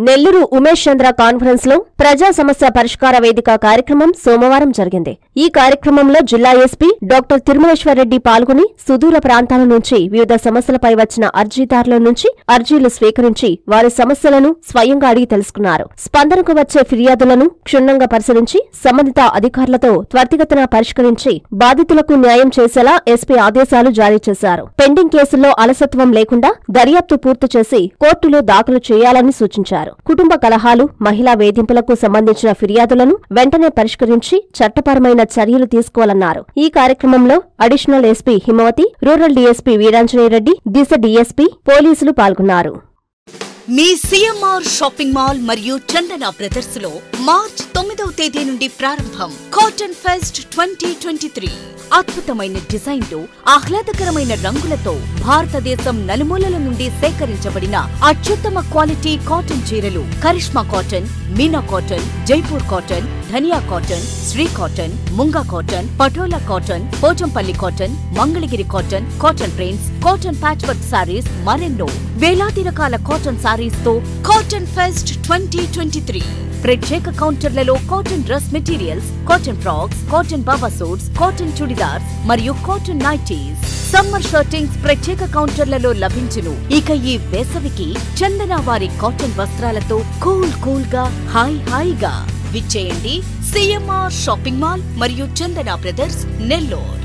నెల్లూరు ఉమేష్ చంద్ర conference లో ప్రజా సమస్య పరిష్కార వేదిక కార్యక్రమం సోమవారం జరిగింది ఈ కార్యక్రమంలో జిల్లా ఎస్పీ డాక్టర్ తిరుమలేశ్వరరెడ్డి పాల్గొని సుదూర ప్రాంతాల నుంచి వివిధ సమస్యలపై వచ్చిన అర్జీదారుల నుంచి అర్జీలు స్వీకరించి వారి సమస్యలను స్వయంగా అడిగి తెలుసుకున్నారు స్పందనకు వచ్చే ఫిర్యాదులను క్షుణ్ణంగా పరిశీలించి సంబంధిత అధికారులతో త్వరితగతిన పరిష్కరించి బాధితులకు న్యాయం చేసేలా ఎస్పీ ఆదేశాలు జారీ చేశారు పెండింగ్ కేసుల్లో అలసత్వం లేకుండా దర్యాప్తు పూర్తి చేసి కోర్టులో దాఖలు చేయాలని సూచించారు కుటుంబ కలహాలు మహిళా వేధింపులకు సంబంధించిన ఫిర్యాదులను వెంటనే పరిష్కరించి చట్టపరమైన చర్యలు తీసుకోవాలన్నారు ఈ కార్యక్రమంలో additional SP Himavathi rural DSP Veeranjaneya Reddy Disha DSP పోలీసులు పాల్గొన్నారు మీ సిఎంఆర్ షాపింగ్ మాల్ మరియు చందన బ్రదర్స్ లో మార్చ్ తొమ్మిదవ తేదీ నుండి ప్రారంభం cotton fest twenty twenty three అద్భుతమైన డిజైన్లు ఆహ్లాదకరమైన రంగులతో భారతదేశం నలుమూలల నుండి సేకరించబడిన అత్యుత్తమ క్వాలిటీ కాటన్ చీరలు Karishma cotton Meena cotton Jaipur cotton Dhaniya cotton Shri cotton Munga cotton Patola cotton Pochampally cotton Mangalagiri cotton cotton prints cotton patchwork sarees మరెన్నో వేలాది రకాల కాటన్ సారీస్ తో cotton fest twenty twenty three ప్రత్యేక కౌంటర్లలో cotton dress materials cotton frocks cotton Baba suits cotton churidars మరియు cotton nighties summer shirtings ప్రత్యేక కౌంటర్లలో లభించును ఇక ఈ వేసవికి చందన వారి కాటన్ వస్త్రాలతో కూల్ కూల్ గా హాయ్ హాయిగా విచ్చేయండి సిఎంఆర్ షాపింగ్ మాల్ మరియు చందన బ్రదర్స్ నెల్లూరు